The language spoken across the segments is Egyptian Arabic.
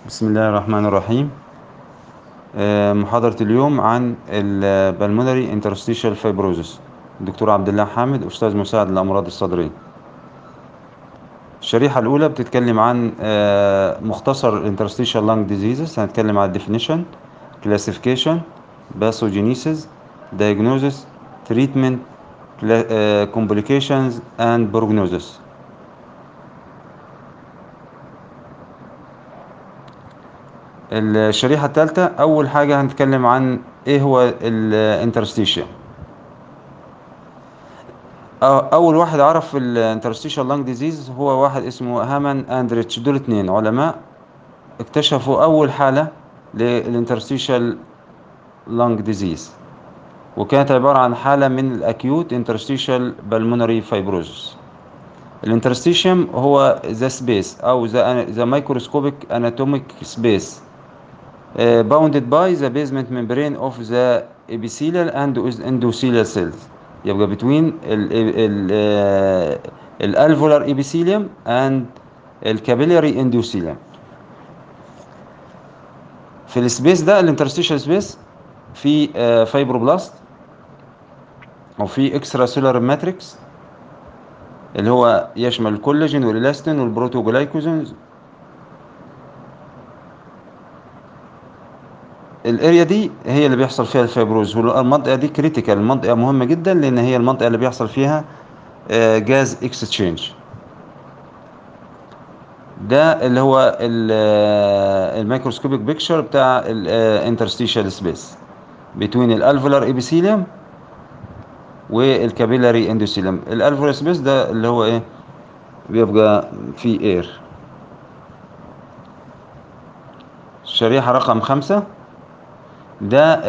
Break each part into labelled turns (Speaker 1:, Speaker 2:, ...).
Speaker 1: بسم الله الرحمن الرحيم آه، محاضرة اليوم عن البلمونري انترستيشال فايبروزس الدكتور عبد الله حامد أستاذ مساعد للأمراض الصدرية الشريحة الأولى بتتكلم عن آه، مختصر الانترستيشال لانج ديزيزز هنتكلم عن الديفينيشن كلاسيفيكيشن باثوجينيسيس diagnosis treatment uh, complications and prognosis الشريحة الثالثة أول حاجة هنتكلم عن إيه هو الانترستيشيا أول واحد عرف الانترستيشال لانج ديزيز هو واحد اسمه هامان أندريتش دول اتنين علماء اكتشفوا أول حالة للانترستيشال لانج ديزيز وكانت عبارة عن حالة من الأكيوت انترستيشال بالمونري فايبروزس الانترستيشيوم هو ذا سبيس أو ذا مايكروسكوبيك اناتوميك سبيس bounded by the basement membrane of the epithelial and endothelial cells يبقى between ال alveolar epithelium and الكابيلاري endothelium في السبيس ده الانترستيشال سبيس في فايبروبلاست او في اكسترا سيلولار ماتريكس اللي هو يشمل الكولاجين والالاستين والبروتوجلايكوزنز الاريا دي هي اللي بيحصل فيها الفيبروز والمنطقه دي كريتيكال المنطقه مهمه جدا لان هي المنطقه اللي بيحصل فيها جاز اكستشينج ده اللي هو الميكروسكوبيك بيكتشر بتاع الانترستيشال سبيس بين الالفولار ايبيثيليوم والكابيلاري اندوثيليوم الالفولار سبيس ده اللي هو ايه بيبقى فيه اير الشريحه رقم خمسة ده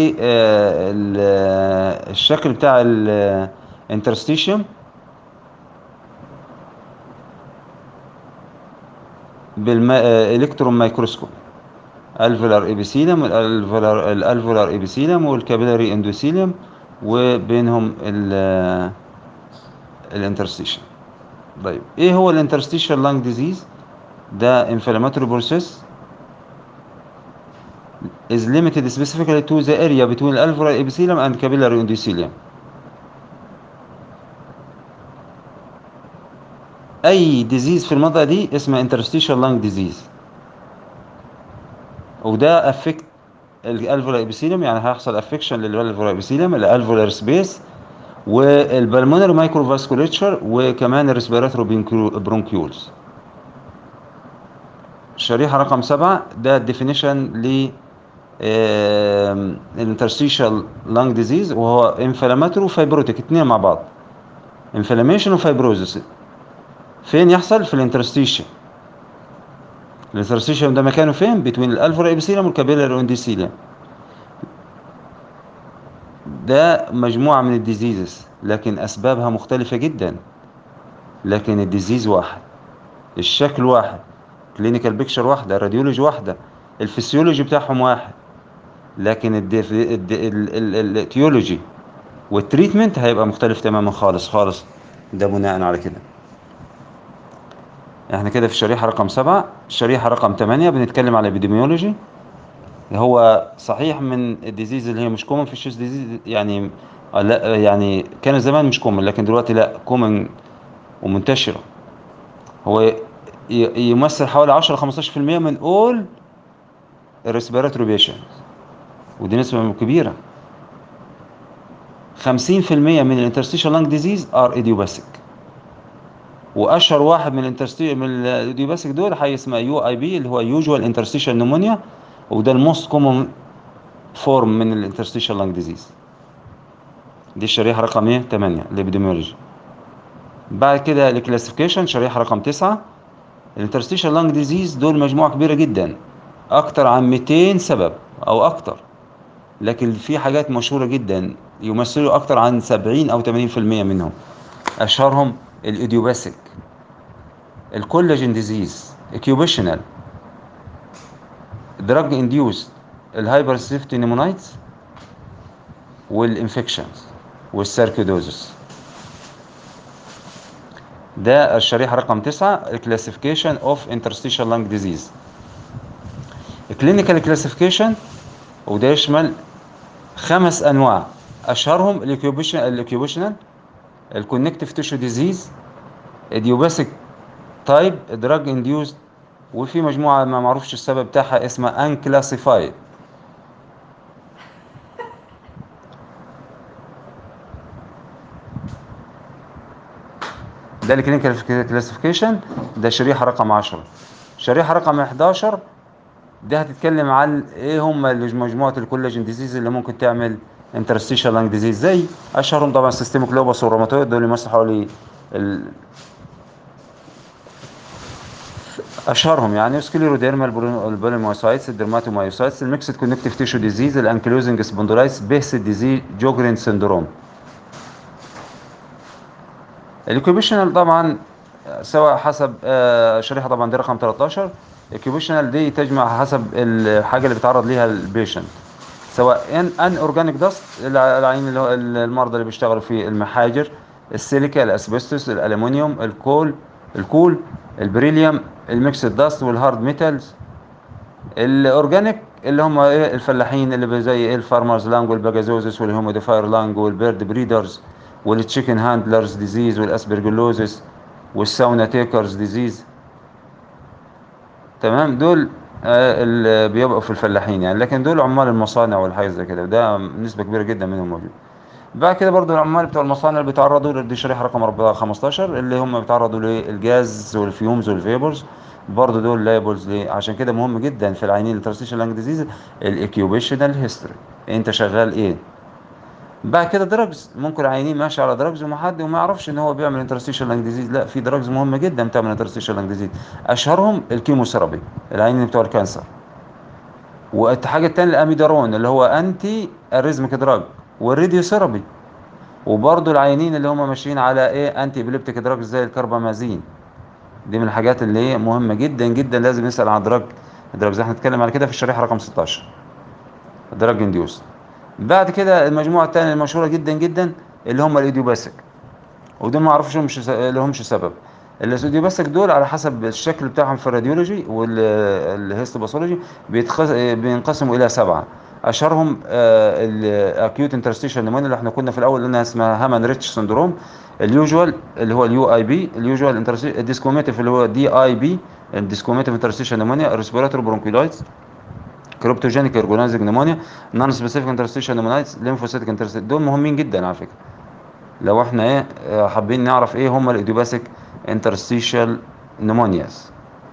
Speaker 1: للشكل بتاع الانترستيشيوم بالالكترون مايكروسكوب الفولار ايبيثيليوم الالفولار الالفولار ايبيثيليوم والكابيلاري اندوثيليوم وبينهم الانترستيشن طيب ايه هو الانترستيشن لانج ديزيز ده انفلاماتوري بروسيس is limited specifically to the area between alveolar epithelium and capillary endothelium. أي ديزيز في المنطقة دي اسمها interstitial lung disease. وده affect الالفولار ابيثيليوم يعني هيحصل افكشن للالفولار ابيثيليوم الالفولار سبيس والبلمونري مايكرو فاسكوليتشر وكمان الريسبيراتوري برونكيولز. الشريحة رقم سبعة ده الديفينيشن ل الانترستيشال لانج ديزيز وهو انفلاماتوري وفايبروتيك اتنين مع بعض انفلاميشن وفايبروزس فين يحصل في الانترستيشن الانترستيشن ده مكانه فين بين الالفولار ابيثيليوم والكابيلاري اندوثيليوم ده مجموعه من الديزيزز لكن اسبابها مختلفه جدا لكن الديزيز واحد الشكل واحد كلينيكال بيكتشر واحده الراديولوجي واحده الفسيولوجي بتاعهم واحد لكن التيولوجي والتريتمنت هيبقى مختلف تماما خالص خالص ده بناء على كده احنا كده في الشريحة رقم سبعة الشريحة رقم تمانية بنتكلم على ابيديميولوجي هو صحيح من الديزيز اللي هي مش كومن في الشيس ديزيز يعني لا يعني كان زمان مش كومن لكن دلوقتي لا كومن ومنتشرة هو يمثل حوالي 10 15% من اول الريسبيراتوري بيشنت ودي نسبة كبيرة 50% من الانترستيشال لانج ديزيز ار ايديوباثيك واشهر واحد من الانترستي من الايديوباثيك دول حي اسمها يو اي بي اللي هو يوجوال انترستيشال نيمونيا وده الموست كومون فورم من الانترستيشال لانج ديزيز دي الشريحة رقم ايه 8 الابيديميولوجي بعد كده الكلاسيفيكيشن شريحة رقم 9 الانترستيشال لانج ديزيز دول مجموعة كبيرة جدا اكتر عن 200 سبب او اكتر لكن في حاجات مشهورة جدا يمثلوا اكتر عن 70 او 80% منهم اشهرهم الايديوباثيك الكولاجين ديزيز اكيوبيشنال دراج انديوس الهايبر سيفتي نيمونايتس والانفكشنز والسيركيدوزس ده الشريحة رقم 9 الكلاسيفيكيشن اوف interstitial lung disease كلينيكال كلاسيفيكيشن وده يشمل خمس انواع اشهرهم الاكيوبيشنال الكونكتيف تيشو ديزيز ايديوباثيك تايب دراج انديوزد وفي مجموعه ما معروفش السبب بتاعها اسمها انكلاسيفايد ده الكلينيكال كلاسيفيكيشن ده شريحه رقم 10 شريحه رقم 11 دي هتتكلم عن ايه هم مجموعه الكولاجين ديزيز اللي ممكن تعمل انترستيشال لانج ديزيز زي اشهرهم طبعا سيستميك لوبس والروماتويد دول يمثلوا حوالي ال... اشهرهم يعني سكليروديرما البوليموسايتس الدرماتومايوسايتس الميكسد كونكتيف تيشو ديزيز الانكلوزنج سبوندولايتس بيهس ديزيز جوجرين سندروم الاكيوبيشنال طبعا سواء حسب آه، شريحه طبعا دي رقم 13 الاكيوبيشنال دي تجمع حسب الحاجه اللي بيتعرض ليها البيشنت سواء ان ان اورجانيك داست العين اللي هو المرضى اللي بيشتغلوا في المحاجر السيليكا الاسبستوس الالومنيوم الكول الكول البريليوم الميكسد داست والهارد ميتالز الاورجانيك اللي هم ايه الفلاحين اللي زي ايه الفارمرز لانج والباجازوزس والهيوموديفاير لانج والبيرد بريدرز والتشيكن هاندلرز ديزيز والاسبرجلوزس والساونا تيكرز ديزيز تمام دول آه، اللي بيبقوا في الفلاحين يعني لكن دول عمال المصانع والحاجات زي كده وده نسبة كبيرة جدا منهم موجود بعد كده برضو العمال بتوع المصانع اللي بيتعرضوا دي شريحة رقم 4 15 اللي هم بيتعرضوا للجاز والفيومز والفيبرز برضو دول ليبلز ليه عشان كده مهم جدا في العينين الترانسيشن لانج ديزيز الاكيوبيشنال هيستوري انت شغال ايه بعد كده دراجز ممكن عينين ماشي على دراجز وما حد وما يعرفش ان هو بيعمل انترستيشن لانج ديزيز لا في دراجز مهمه جدا بتعمل انترستيشن لانج ديزيز اشهرهم الكيموثيرابي العينين بتوع الكانسر والحاجه الثانيه الاميدارون اللي هو انتي اريزميك دراج والراديو ثيرابي وبرضه العينين اللي هم ماشيين على ايه انتي ابيليبتيك دراج زي الكربامازين دي من الحاجات اللي هي مهمه جدا جدا لازم نسال عن دراج دراجز احنا هنتكلم على كده في الشريحه رقم 16 دراج انديوس بعد كده المجموعه الثانيه المشهوره جدا جدا اللي هم الايديوباثيك ودول ما اعرفش مش لهمش سبب الايديوباثيك دول على حسب الشكل بتاعهم في الراديولوجي والهيستوباثولوجي بينقسموا الى سبعه اشهرهم الاكيوت انترستيشن نيمونيا اللي احنا كنا في الاول قلنا اسمها هامان ريتش سندروم اليوجوال اللي هو اليو اي بي اليوجوال الديسكوميتيف اللي هو دي اي بي الديسكوميتيف انترستيشن نيمونيا ريسبيراتوري برونكيولايتس كريبتوجينيك اورجانيزنج نيمونيا نون سبيسيفيك انترستيشن نيمونايتس ليمفوسيتيك انترستيشن دول مهمين جدا على فكره لو احنا ايه آه، حابين نعرف ايه هم الايديوباثيك انترستيشال نيمونياز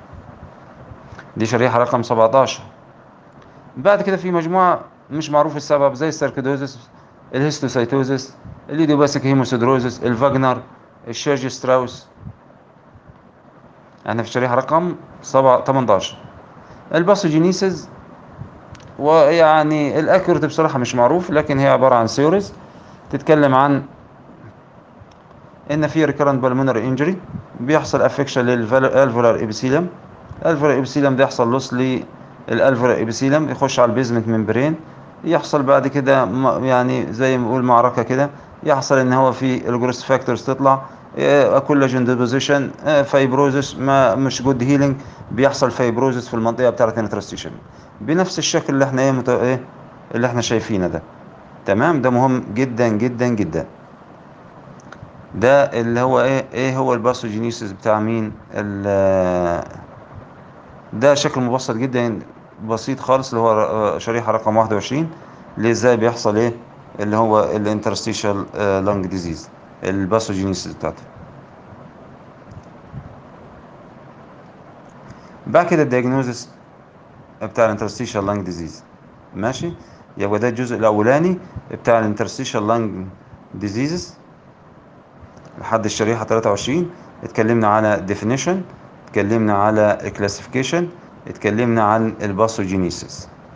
Speaker 1: دي شريحه رقم 17 بعد كده في مجموعه مش معروف السبب زي السيركيدوزس الهيستوسايتوزس الايديوباثيك هيموسيدروزس الفاجنر الشيرج ستراوس احنا في الشريحه رقم 7 18 الباثوجينيسيس ويعني الاكيوريت بصراحه مش معروف لكن هي عباره عن سيوريز تتكلم عن ان في ريكرنت بالمونري انجري بيحصل افكشن للالفولار ابيثيليوم الالفولار ابيثيليوم ده يحصل لوس للالفولار ابيثيليوم يخش على البيزمنت ممبرين يحصل بعد كده م- يعني زي ما بنقول معركه كده يحصل ان هو في الجروس فاكتورز تطلع كولاجين ديبوزيشن فايبروزس ما مش جود هيلينج بيحصل فايبروزس في المنطقه بتاعه الانترستيشن بنفس الشكل اللي احنا ايه, مت... ايه اللي احنا شايفينه ده تمام ده مهم جدا جدا جدا ده اللي هو ايه ايه هو الباثوجينيسيس بتاع مين ال- ده شكل مبسط جدا بسيط خالص اللي هو ر- شريحة رقم 21 اللي ازاي بيحصل ايه اللي هو الانترستيشال لانج ديزيز الباثوجينيسيس بتاعته بعد كده الدياجنوزس بتاع الانترستيشال لانج ديزيز ماشي يبقى ده الجزء الاولاني بتاع الانترستيشال لانج ديزيزز لحد الشريحة 23 اتكلمنا على definition اتكلمنا على classification اتكلمنا عن الباثوجينيسيس